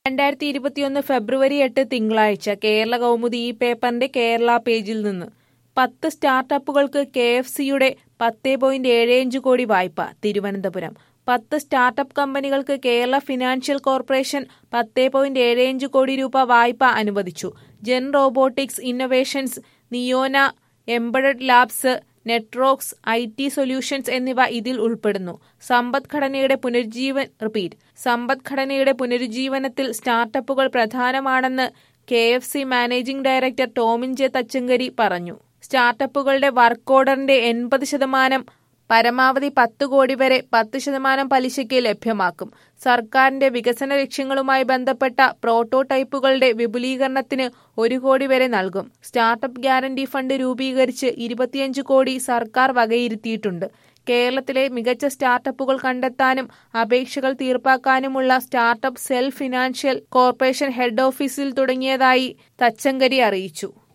രണ്ടായിരത്തി ഇരുപത്തിയൊന്ന് ഫെബ്രുവരി എട്ട് തിങ്കളാഴ്ച കേരള കൗമുദി ഈ പേപ്പറിന്റെ കേരള പേജിൽ നിന്ന് പത്ത് സ്റ്റാർട്ടപ്പുകൾക്ക് കെ എഫ് സിയുടെ പത്ത് പോയിന്റ് ഏഴ് അഞ്ച് കോടി വായ്പ തിരുവനന്തപുരം പത്ത് സ്റ്റാർട്ടപ്പ് കമ്പനികൾക്ക് കേരള ഫിനാൻഷ്യൽ കോർപ്പറേഷൻ പത്ത് പോയിന്റ് ഏഴ് അഞ്ച് കോടി രൂപ വായ്പ അനുവദിച്ചു Gen robotics innovations Neona embedded labs Netrox I T solutions എന്നിവ ഇതിൽ ഉൾപ്പെടുന്നു സമ്പദ്ഘടനയുടെ പുനരുജ്ജീവൻ റിപ്പീറ്റ് സമ്പദ്ഘടനയുടെ പുനരുജ്ജീവനത്തിൽ സ്റ്റാർട്ടപ്പുകൾ പ്രധാനമാണെന്ന് K F C managing director Tomin J Thachankary പറഞ്ഞു സ്റ്റാർട്ടപ്പുകളുടെ വർക്ക് ഓർഡറിന്റെ എൺപത് ശതമാനം പരമാവധി പത്ത് കോടി വരെ പത്ത് ശതമാനം പലിശയ്ക്ക് ലഭ്യമാക്കും സർക്കാരിന്റെ വികസന ലക്ഷ്യങ്ങളുമായി ബന്ധപ്പെട്ട പ്രോട്ടോടൈപ്പുകളുടെ വിപുലീകരണത്തിന് ഒരു കോടി വരെ നൽകും സ്റ്റാർട്ടപ്പ് ഗ്യാരണ്ടി ഫണ്ട് രൂപീകരിച്ച് ഇരുപത്തിയഞ്ച് കോടി സർക്കാർ വകയിരുത്തിയിട്ടുണ്ട് കേരളത്തിലെ മികച്ച സ്റ്റാർട്ടപ്പുകൾ കണ്ടെത്താനും അപേക്ഷകൾ തീർപ്പാക്കാനുമുള്ള startup cell financial corporation head office തുടങ്ങിയതായി തച്ചങ്കരി അറിയിച്ചു